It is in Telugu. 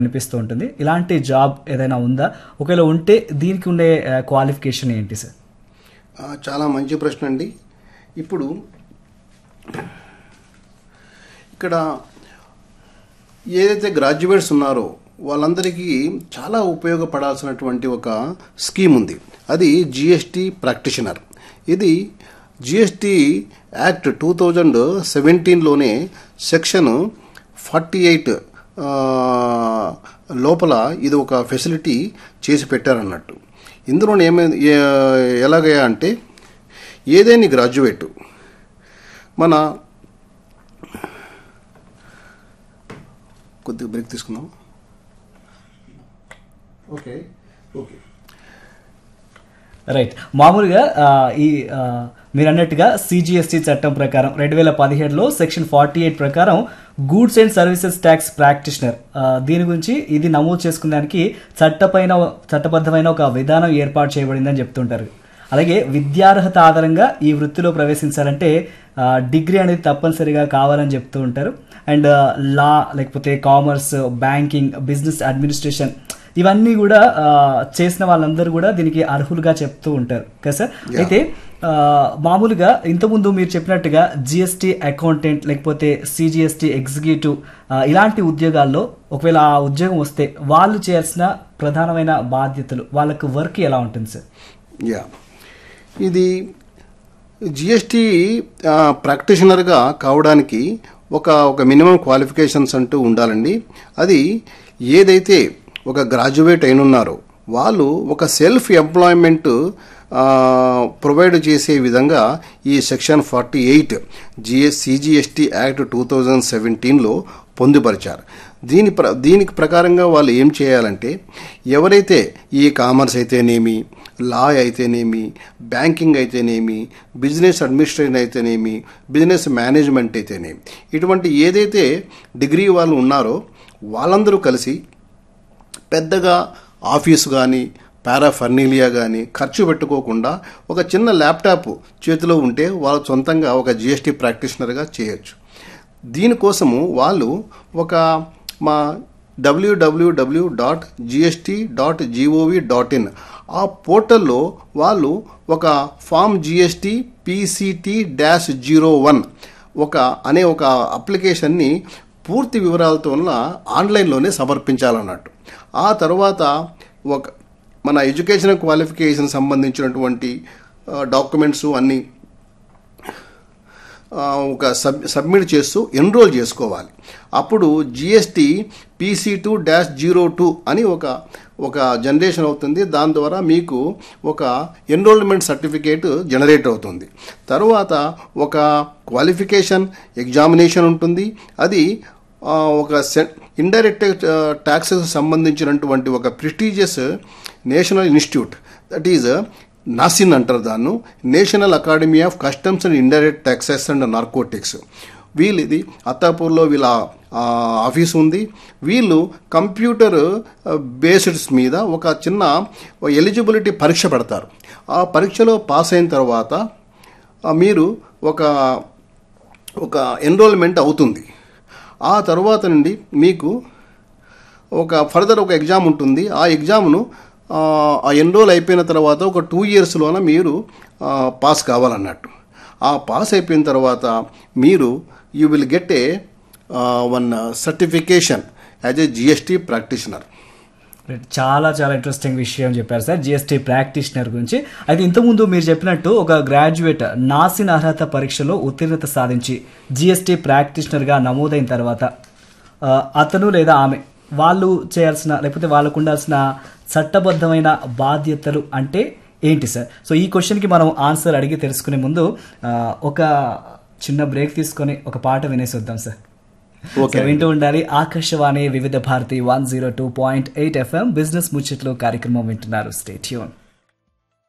అనిపిస్తూ ఉంటుంది ఇలాంటి జాబ్ ఏదైనా ఉందా ఒకవేళ ఉంటే దీనికి ఉండే క్వాలిఫికేషన్ ఏంటి సార్ ఆ, చాలా మంచి ప్రశ్న అండి ఇప్పుడు ఇక్కడ ఏదైతే గ్రాడ్యుయేట్స్ ఉన్నారో వాళ్ళందరికీ చాలా ఉపయోగపడాల్సినటువంటి ఒక స్కీమ్ ఉంది అది జిఎస్టి ప్రాక్టీషనర్ ఇది జిఎస్టి యాక్ట్ టూ థౌజండ్ సెవెంటీన్లోనే సెక్షన్ ఫార్టీ ఎయిట్ లోపల ఇది ఒక ఫెసిలిటీ చేసి పెట్టారన్నట్టు ఇందులో ఏమైంది ఏ- ఎలాగయ్యా అంటే ఏదైనా గ్రాడ్యుయేట్ మన కొద్దిగా బ్రేక్ తీసుకుందాం ఓకే ఓకే రైట్ మామూలుగా ఆ, ఈ ఆ, మీరు అన్నట్టుగా సిజిఎస్టి చట్టం ప్రకారం రెండు వేల పదిహేడులో సెక్షన్ ఫార్టీ ఎయిట్ ప్రకారం goods and services tax practitioner దీని గురించి ఇది నమోదు చేసుకునేదానికి చట్టపైన చట్టబద్ధమైన ఒక విధానం ఏర్పాటు చేయబడిందని చెప్తుంటారు అలాగే విద్యార్హత ఆధారంగా ఈ వృత్తిలో ప్రవేశించాలంటే ఆ, డిగ్రీ అనేది తప్పనిసరిగా కావాలని చెప్తూ ఉంటారు అండ్ లా లేకపోతే కామర్స్ బ్యాంకింగ్ బిజినెస్ అడ్మినిస్ట్రేషన్ ఇవన్నీ కూడా ఆ, చేసిన వాళ్ళందరూ కూడా దీనికి అర్హులుగా చెప్తూ ఉంటారు కదా సార్ అయితే ఆ, మామూలుగా ఇంతకుముందు మీరు చెప్పినట్టుగా జిఎస్టీ అకౌంటెంట్ లేకపోతే సిజిఎస్టీ ఎగ్జిక్యూటివ్ ఆ, ఇలాంటి ఉద్యోగాల్లో ఒకవేళ ఆ ఉద్యోగం వస్తే వాళ్ళు చేయాల్సిన ప్రధానమైన బాధ్యతలు వాళ్ళకు వర్క్ ఎలా ఉంటుంది సార్ యా ఇది జిఎస్టీ ప్రాక్టీషనర్గా కావడానికి ఒక ఒక మినిమం క్వాలిఫికేషన్స్ అంటూ ఉండాలండి అది ఏదైతే ఒక గ్రాడ్యుయేట్ అయినున్నారో వాళ్ళు ఒక సెల్ఫ్ ఎంప్లాయ్మెంట్ ప్రొవైడ్ చేసే విధంగా ఈ section forty eight GS CGST act two thousand సెవెంటీన్లో పొందుపరిచారు దీని ప్ర దీనికి ప్రకారంగా వాళ్ళు ఏం చేయాలంటే ఎవరైతే ఈ కామర్స్ అయితేనేమి లా అయితేనేమి బ్యాంకింగ్ అయితేనేమి బిజినెస్ అడ్మినిస్ట్రేషన్ అయితేనేమి బిజినెస్ మేనేజ్మెంట్ అయితేనేమి ఇటువంటి ఏదైతే డిగ్రీ వాళ్ళు ఉన్నారో వాళ్ళందరూ కలిసి పెద్దగా ఆఫీసు కానీ పారాఫర్నీలియా కానీ ఖర్చు పెట్టుకోకుండా ఒక చిన్న ల్యాప్టాప్ చేతిలో ఉంటే వాళ్ళు సొంతంగా ఒక జిఎస్టీ ప్రాక్టీషనర్గా చేయొచ్చు దీనికోసము వాళ్ళు ఒక మా డబ్ల్యూడబ్ల్యూడబ్ల్యూ dot GST dot GOV dot in ఆ పోర్టల్లో వాళ్ళు ఒక form GST PCT dash zero one ఒక అనే ఒక అప్లికేషన్ని పూర్తి వివరాలతో ఆన్లైన్లోనే సమర్పించాలన్నట్టు ఆ తర్వాత ఒక మన ఎడ్యుకేషన్ క్వాలిఫికేషన్ సంబంధించినటువంటి డాక్యుమెంట్స్ అన్నీ ఆ, ఒక సబ్ సబ్మిట్ చేస్తూ ఎన్రోల్ చేసుకోవాలి అప్పుడు GST PC two dash zero two అని ఒక ఒక జనరేషన్ అవుతుంది దాని ద్వారా మీకు ఒక ఎన్రోల్మెంట్ సర్టిఫికేట్ జనరేట్ అవుతుంది తర్వాత ఒక క్వాలిఫికేషన్ ఎగ్జామినేషన్ ఉంటుంది అది ఆ, ఒక ఇండైరెక్ట్ ట్యాక్సెస్ సంబంధించినటువంటి ఒక prestigious national institute that is NACIN అంటారు దాన్ని national academy of customs and indirect taxes and narcotics వీళ్ళు ఇది అత్తాపూర్లో వీళ్ళ ఆ, ఆఫీస్ ఉంది వీళ్ళు కంప్యూటర్ బేస్డ్స్ మీద ఒక చిన్న ఎలిజిబిలిటీ పరీక్ష పెడతారు ఆ పరీక్షలో పాస్ అయిన తర్వాత ఆ, మీరు ఒక ఒక ఎన్రోల్మెంట్ అవుతుంది ఆ తర్వాత నుండి మీకు ఒక ఫర్దర్ ఒక ఎగ్జామ్ ఉంటుంది ఆ ఎగ్జామ్ను ఆ, ఆ ఎన్రోల్ అయిపోయిన తర్వాత ఒక టూ ఇయర్స్లోన మీరు ఆ, పాస్ కావాలన్నట్టు ఆ పాస్ అయిపోయిన తర్వాత మీరు you will get a one certification as a GST practitioner చాలా చాలా ఇంట్రెస్టింగ్ విషయం చెప్పారు సార్ జిఎస్టీ ప్రాక్టీషనర్ గురించి అయితే ఇంతకుముందు మీరు చెప్పినట్టు ఒక గ్రాడ్యుయేట్ నాసిన్ అర్హత పరీక్షలో ఉత్తీర్ణత సాధించి జిఎస్టీ ప్రాక్టీషనర్గా నమోదైన తర్వాత ఆ, అతను లేదా ఆమె వాళ్ళు చేయాల్సిన లేకపోతే వాళ్ళకు ఉండాల్సిన చట్టబద్ధమైన బాధ్యతలు అంటే ఏంటి సార్ సో ఈ క్వశ్చన్కి మనం ఆన్సర్ అడిగి తెలుసుకునే ముందు ఆ, ఒక చిన్న బ్రేక్ తీసుకొని ఒక పాట వినేసి వద్దాం సార్ ఓకే. సో వింటూ ఉండాలి Akashvani Vividh Bharati one zero two point eight FM business ముచ్చట్లు కార్యక్రమం వింటున్నారు స్టేట్యూన్